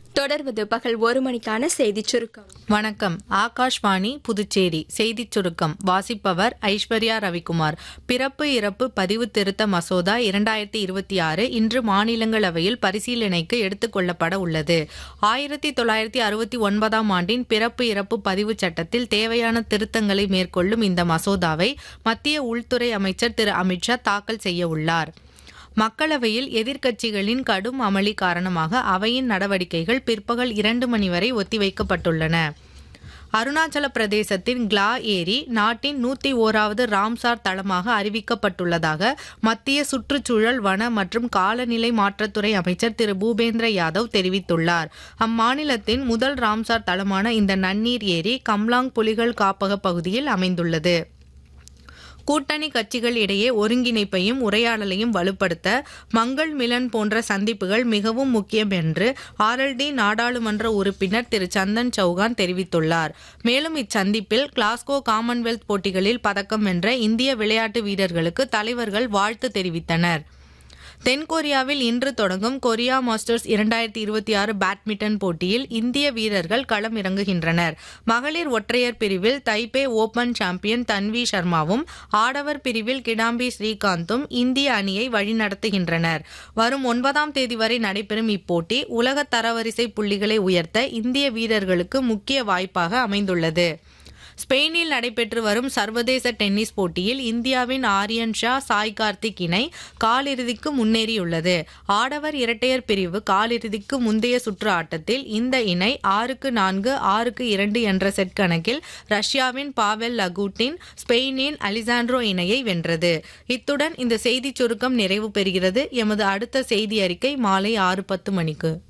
தொடர்வது பகல் ஒரு மணிக்கான செய்திச் சுருக்கம் வணக்கம் ஆகாஷ்வாணி புதுச்சேரி செய்திச் சுருக்கம் வாசிப்பவர் ஐஸ்வர்யா ரவிக்குமார் பிறப்பு இறப்பு பதிவு திருத்த மசோதா இரண்டாயிரத்தி இருபத்தி ஆறு இன்று மாநிலங்களவையில் பரிசீலனைக்கு எடுத்துக் கொள்ளப்பட உள்ளது ஆயிரத்தி தொள்ளாயிரத்தி அறுபத்தி ஒன்பதாம் ஆண்டின் பிறப்பு இறப்பு பதிவு சட்டத்தில் தேவையான திருத்தங்களை மேற்கொள்ளும் இந்த மசோதாவை மத்திய உள்துறை அமைச்சர் திரு அமித்ஷா தாக்கல் செய்ய உள்ளார் மக்களவையில் எதிர்க்கட்சிகளின் கடும் அமளி காரணமாக அவையின் நடவடிக்கைகள் பிற்பகல் இரண்டு மணி வரை ஒத்திவைக்கப்பட்டுள்ளன அருணாச்சல பிரதேசத்தின் கிளா ஏரி நாட்டின் நூத்தி ஓராவது ராம்சார் தளமாக அறிவிக்கப்பட்டுள்ளதாக மத்திய சுற்றுச்சூழல் வன மற்றும் காலநிலை மாற்றத்துறை அமைச்சர் திரு பூபேந்திர யாதவ் தெரிவித்துள்ளார் அம்மாநிலத்தின் முதல் ராம்சார் தளமான இந்த நன்னீர் ஏரி கம்லாங் புலிகள் காப்பக பகுதியில் அமைந்துள்ளது கூட்டணி கட்சிகள் இடையே ஒருங்கிணைப்பையும் உரையாடலையும் வலுப்படுத்த மங்கள் மிலன் போன்ற சந்திப்புகள் மிகவும் முக்கியம் என்று ஆர்எல்டி நாடாளுமன்ற உறுப்பினர் திரு சந்தன் சௌகான் தெரிவித்துள்ளார் மேலும் இச்சந்திப்பில் கிளாஸ்கோ காமன்வெல்த் போட்டிகளில் பதக்கம் வென்ற இந்திய விளையாட்டு வீரர்களுக்கு தலைவர்கள் வாழ்த்து தெரிவித்தனர் தென்கொரியாவில் இன்று தொடங்கும் கொரியா மாஸ்டர்ஸ் இரண்டாயிரத்தி இருபத்தி ஆறு பேட்மிண்டன் போட்டியில் இந்திய வீரர்கள் களம் இறங்குகின்றனர் மகளிர் ஒற்றையர் பிரிவில் தைபே ஓபன் சாம்பியன் தன்வி சர்மாவும் ஆடவர் பிரிவில் கிடாம்பி ஸ்ரீகாந்தும் இந்திய அணியை வழிநடத்துகின்றனர் வரும் ஒன்பதாம் தேதி வரை நடைபெறும் இப்போட்டி உலக தரவரிசை புள்ளிகளை உயர்த்த இந்திய வீரர்களுக்கு முக்கிய வாய்ப்பாக அமைந்துள்ளது ஸ்பெயினில் நடைபெற்று வரும் சர்வதேச டென்னிஸ் போட்டியில் இந்தியாவின் ஆரியன் ஷா சாய் கார்த்திக் இணை காலிறுதிக்கு முன்னேறியுள்ளது ஆடவர் இரட்டையர் பிரிவு காலிறுதிக்கு முந்தைய சுற்று ஆட்டத்தில் இந்த இணை ஆறுக்கு நான்கு ஆறுக்கு இரண்டு என்ற செட் கணக்கில் ரஷ்யாவின் பாவெல் லகூட்டின் ஸ்பெயினின் அலிசாண்ட்ரோ இணையை வென்றது இத்துடன் இந்த செய்திச் சுருக்கம் நிறைவு பெறுகிறது எமது அடுத்த செய்தி அறிக்கை மாலை ஆறு பத்து மணிக்கு